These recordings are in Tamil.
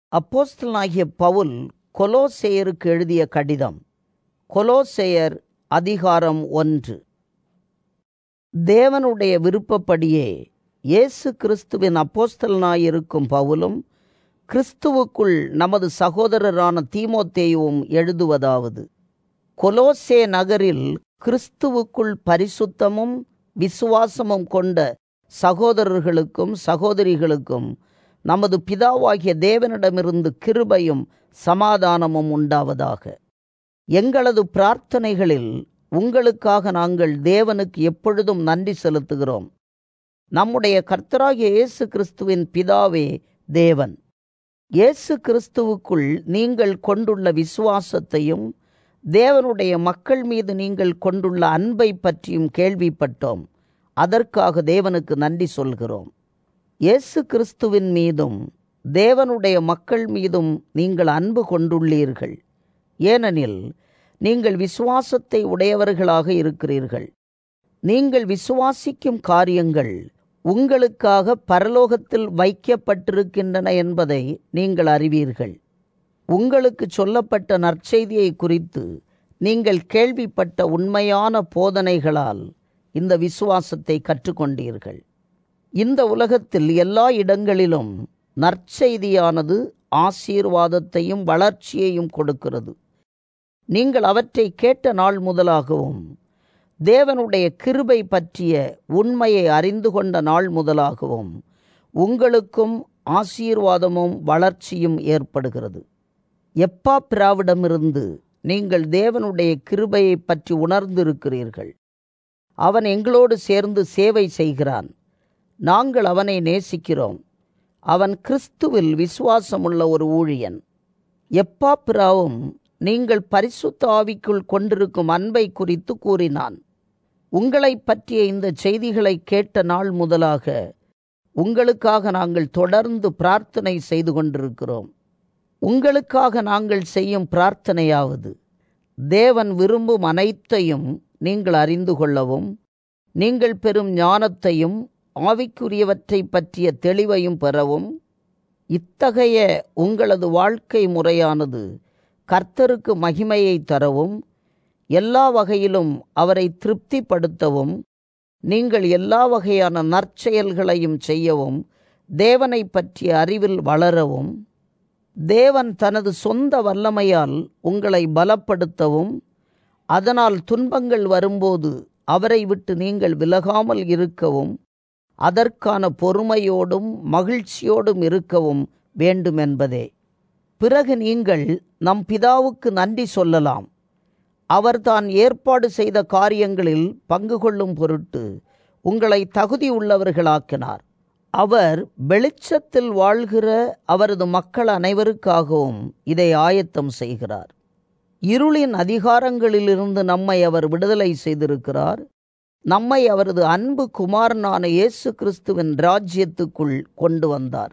அப்போஸ்தலனாகிய பவுல் கொலோசேயருக்கு எழுதிய கடிதம் கொலோசேயர் அதிகாரம் ஒன்று தேவனுடைய விருப்பப்படியே இயேசு கிறிஸ்துவின் அப்போஸ்தலனாயிருக்கும் பவுலும் கிறிஸ்துவுக்குள் நமது சகோதரரான தீமோத்தேயுவும் எழுதுவதாவது கொலோசே நகரில் கிறிஸ்துவுக்குள் பரிசுத்தமும் விசுவாசமும் கொண்ட சகோதரர்களுக்கும் சகோதரிகளுக்கும் நமது பிதாவாகிய தேவனிடமிருந்து கிருபையும் சமாதானமும் உண்டாவதாக எங்களது பிரார்த்தனைகளில் உங்களுக்காக நாங்கள் தேவனுக்கு எப்பொழுதும் நன்றி செலுத்துகிறோம் நம்முடைய கர்த்தராகிய இயேசு கிறிஸ்துவின் பிதாவே தேவன் இயேசு கிறிஸ்துவுக்குள் நீங்கள் கொண்டுள்ள விசுவாசத்தையும் தேவனுடைய மக்கள் மீது நீங்கள் கொண்டுள்ள அன்பை பற்றியும் கேள்விப்பட்டோம் அதற்காக தேவனுக்கு நன்றி சொல்கிறோம் இயேசு கிறிஸ்துவின் மீதும் தேவனுடைய மக்கள் மீதும் நீங்கள் அன்பு கொண்டுள்ளீர்கள் ஏனெனில் நீங்கள் விசுவாசத்தை உடையவர்களாக இருக்கிறீர்கள் நீங்கள் விசுவாசிக்கும் காரியங்கள் உங்களுக்காக பரலோகத்தில் வைக்கப்பட்டிருக்கின்றன என்பதை நீங்கள் அறிவீர்கள் உங்களுக்கு சொல்லப்பட்ட நற்செய்தியை குறித்து நீங்கள் கேள்விப்பட்ட உண்மையான போதனைகளால் இந்த விசுவாசத்தை கற்றுக்கொண்டீர்கள் இந்த உலகத்தில் எல்லா இடங்களிலும் நற்செய்தியானது ஆசீர்வாதத்தையும் வளர்ச்சியையும் கொடுக்கிறது நீங்கள் அவற்றை கேட்ட நாள் முதலாகவும் தேவனுடைய கிருபை பற்றிய உண்மையை அறிந்து கொண்ட நாள் முதலாகவும் உங்களுக்கும் ஆசீர்வாதமும் வளர்ச்சியும் ஏற்படுகிறது எப்பா பிராவிடமிருந்து நீங்கள் தேவனுடைய கிருபையை பற்றி உணர்ந்திருக்கிறீர்கள் அவன் எங்களோடு சேர்ந்து சேவை செய்கிறான் நாங்கள் அவனை நேசிக்கிறோம் அவன் கிறிஸ்துவில் விசுவாசமுள்ள ஒரு ஊழியன் எப்பா பிராவும் நீங்கள் பரிசுத்த ஆவிக்குள் கொண்டிருக்கும் அன்பை குறித்து கூறினான் உங்களை பற்றிய இந்த செய்திகளை கேட்ட நாள் முதலாக உங்களுக்காக நாங்கள் தொடர்ந்து பிரார்த்தனை செய்து கொண்டிருக்கிறோம் உங்களுக்காக நாங்கள் செய்யும் பிரார்த்தனையாவது தேவன் விரும்பும் அனைத்தையும் நீங்கள் அறிந்து கொள்ளவும் நீங்கள் பெறும் ஞானத்தையும் ஆவிக்குரியவற்றை பற்றிய தெளிவையும் பெறவும் இத்தகைய உங்களது வாழ்க்கை முறையானது கர்த்தருக்கு மகிமையை தரவும் எல்லா வகையிலும் அவரை திருப்திப்படுத்தவும் நீங்கள் எல்லா வகையான நற்செயல்களையும் செய்யவும் தேவனை பற்றிய அறிவில் வளரவும் தேவன் தனது சொந்த வல்லமையால் உங்களை பலப்படுத்தவும் அதனால் துன்பங்கள் வரும்போது அவரை விட்டு நீங்கள் விலகாமல் இருக்கவும் அதற்கான பொறுமையோடும் மகிழ்ச்சியோடும் இருக்கவும் வேண்டுமென்பதே பிறகு நீங்கள் நம் பிதாவுக்கு நன்றி சொல்லலாம் அவர் தான் ஏற்பாடு செய்த காரியங்களில் பங்கு கொள்ளும் பொருட்டு உங்களை தகுதி உள்ளவர்களாக்கினார் அவர் வெளிச்சத்தில் வாழ்கிற அவரது மக்கள் அனைவருக்காகவும் இதை ஆயத்தம் செய்கிறார் இருளின் அதிகாரங்களிலிருந்து நம்மை அவர் விடுதலை செய்திருக்கிறார் நம்மை அவரது அன்பு குமாரனான இயேசு கிறிஸ்துவின் ராஜ்யத்துக்குள் கொண்டு வந்தார்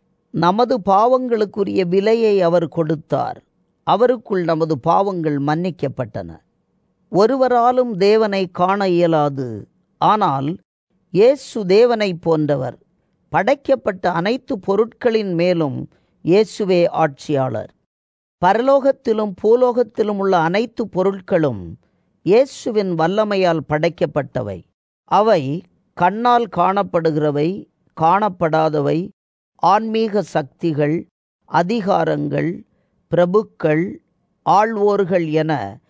நமது பாவங்களுக்குரிய விலையை அவர் கொடுத்தார் அவருக்குள் நமது பாவங்கள் மன்னிக்கப்பட்டன ஒருவராலும் தேவனை காண இயலாது ஆனால் இயேசு தேவனை போன்றவர் படைக்கப்பட்ட அனைத்து பொருட்களின் மேலும் இயேசுவே ஆட்சியாளர் பரலோகத்திலும் பூலோகத்திலும் உள்ள அனைத்து பொருட்களும் இயேசுவின் வல்லமையால் படைக்கப்பட்டவை அவை கண்ணால் காணப்படுகிறவை காணப்படாதவை ஆன்மீக சக்திகள் அதிகாரங்கள் பிரபுக்கள் ஆள்வோர்கள் என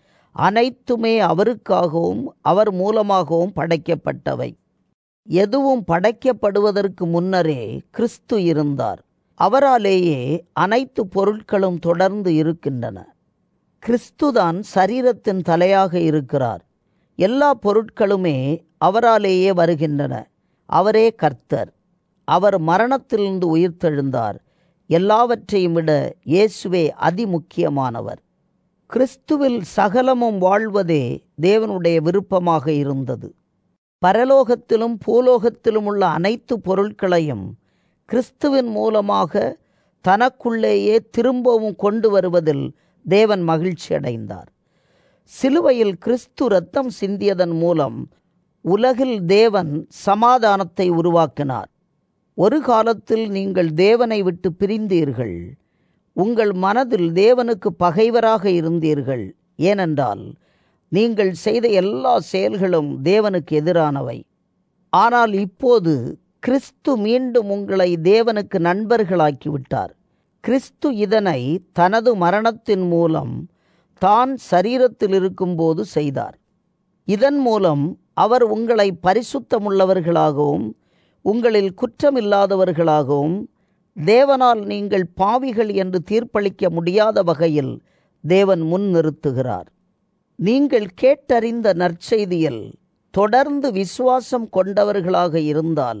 அனைத்துமே அவருக்காகவும் அவர் மூலமாகவும் படைக்கப்பட்டவை எதுவும் படைக்கப்படுவதற்கு முன்னரே கிறிஸ்து இருந்தார் அவராலேயே அனைத்து பொருட்களும் தொடர்ந்து இருக்கின்றன கிறிஸ்துதான் சரீரத்தின் தலையாக இருக்கிறார் எல்லா பொருட்களுமே அவராலேயே வருகின்றன அவரே கர்த்தர் அவர் மரணத்திலிருந்து உயிர்த்தெழுந்தார் எல்லாவற்றையும் விட இயேசுவே அதிமுக்கியமானவர் கிறிஸ்துவில் சகலமும் வாழ்வதே தேவனுடைய விருப்பமாக இருந்தது பரலோகத்திலும் பூலோகத்திலும் உள்ள அனைத்து பொருட்களையும் கிறிஸ்துவின் மூலமாக தனக்குள்ளேயே திரும்பவும் கொண்டு வருவதில் தேவன் மகிழ்ச்சி அடைந்தார் சிலுவையில் கிறிஸ்து ரத்தம் சிந்தியதன் மூலம் உலகில் தேவன் சமாதானத்தை உருவாக்கினார் ஒரு காலத்தில் நீங்கள் தேவனை விட்டு பிரிந்தீர்கள் உங்கள் மனதில் தேவனுக்கு பகைவராக இருந்தீர்கள் ஏனென்றால் நீங்கள் செய்த எல்லா செயல்களும் தேவனுக்கு எதிரானவை ஆனால் இப்போது கிறிஸ்து மீண்டும் உங்களை தேவனுக்கு நண்பர்களாக்கிவிட்டார் கிறிஸ்து இதனை தனது மரணத்தின் மூலம் தான் சரீரத்தில் இருக்கும்போது செய்தார் இதன் மூலம் அவர் உங்களை பரிசுத்தமுள்ளவர்களாகவும் உங்களில் குற்றமில்லாதவர்களாகவும் தேவனால் நீங்கள் பாவிகள் என்று தீர்ப்பளிக்க முடியாத வகையில் தேவன் முன் நிறுத்துகிறார் நீங்கள் கேட்டறிந்த நற்செய்தியில் தொடர்ந்து விசுவாசம் கொண்டவர்களாக இருந்தால்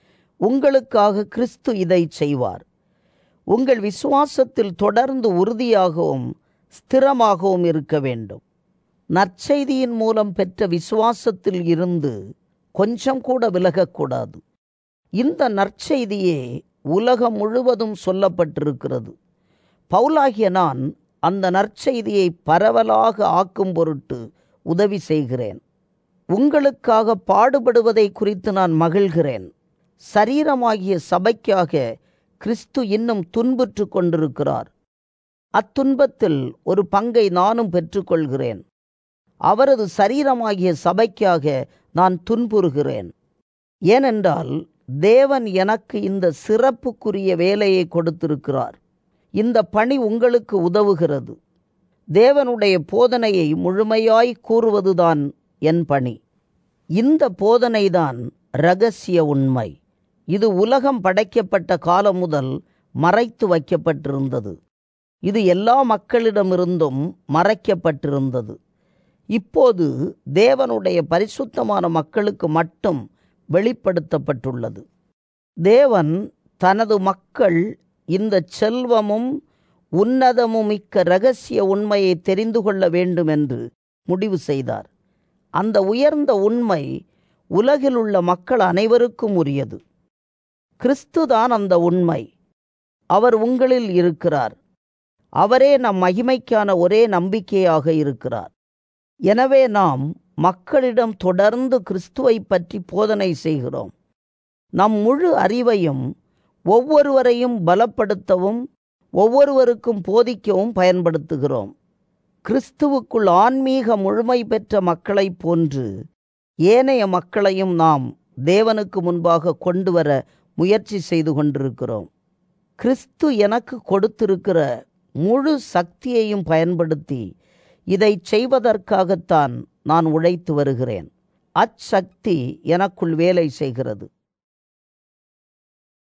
உங்களுக்காக கிறிஸ்து இதை செய்வார் உங்கள் விசுவாசத்தில் தொடர்ந்து உறுதியாகவும் ஸ்திரமாகவும் இருக்க வேண்டும் நற்செய்தியின் மூலம் பெற்ற விசுவாசத்தில் இருந்து கொஞ்சம் கூட விலகக்கூடாது இந்த நற்செய்தியே உலகம் முழுவதும் சொல்லப்பட்டிருக்கிறது பவுலாகிய நான் அந்த நற்செய்தியை பரவலாக ஆக்கும் பொருட்டு உதவி செய்கிறேன் உங்களுக்காக பாடுபடுவதை குறித்து நான் மகிழ்கிறேன் சரீரமாகிய சபைக்காக கிறிஸ்து இன்னும் துன்புற்று கொண்டிருக்கிறார் அத்துன்பத்தில் ஒரு பங்கை நானும் பெற்றுக்கொள்கிறேன் அவரது சரீரமாகிய சபைக்காக நான் துன்புறுகிறேன் ஏனென்றால் தேவன் எனக்கு இந்த சிறப்புக்குரிய வேலையை கொடுத்திருக்கிறார் இந்த பணி உங்களுக்கு உதவுகிறது தேவனுடைய போதனையை முழுமையாய் கூறுவதுதான் என் பணி இந்த போதனைதான் ரகசிய உண்மை இது உலகம் படைக்கப்பட்ட காலம் முதல் மறைத்து வைக்கப்பட்டிருந்தது இது எல்லா மக்களிடமிருந்தும் மறைக்கப்பட்டிருந்தது இப்போது தேவனுடைய பரிசுத்தமான மக்களுக்கு மட்டும் வெளிப்படுத்தப்பட்டுள்ளது தேவன் தனது மக்கள் இந்த செல்வமும் உன்னதமும் மிக்க ரகசிய உண்மையை தெரிந்து கொள்ள வேண்டும் என்று முடிவு செய்தார் அந்த உயர்ந்த உண்மை உலகில் உள்ள மக்கள் அனைவருக்கும் உரியது கிறிஸ்துதான் அந்த உண்மை அவர் உங்களில் இருக்கிறார் அவரே நம் மகிமைக்கான ஒரே நம்பிக்கையாக இருக்கிறார் எனவே நாம் மக்களிடம் தொடர்ந்து கிறிஸ்துவை பற்றி போதனை செய்கிறோம் நம் முழு அறிவையும் ஒவ்வொருவரையும் பலப்படுத்தவும் ஒவ்வொருவருக்கும் போதிக்கவும் பயன்படுத்துகிறோம் கிறிஸ்துவுக்குள் ஆன்மீக முழுமை பெற்ற மக்களைப் போன்று ஏனைய மக்களையும் நாம் தேவனுக்கு முன்பாக கொண்டு வர முயற்சி செய்து கொண்டிருக்கிறோம் கிறிஸ்து எனக்கு கொடுத்திருக்கிற முழு சக்தியையும் பயன்படுத்தி இதை செய்வதற்காகத்தான் நான் உழைத்து வருகிறேன் அச்சக்தி எனக்குள் வேலை செய்கிறது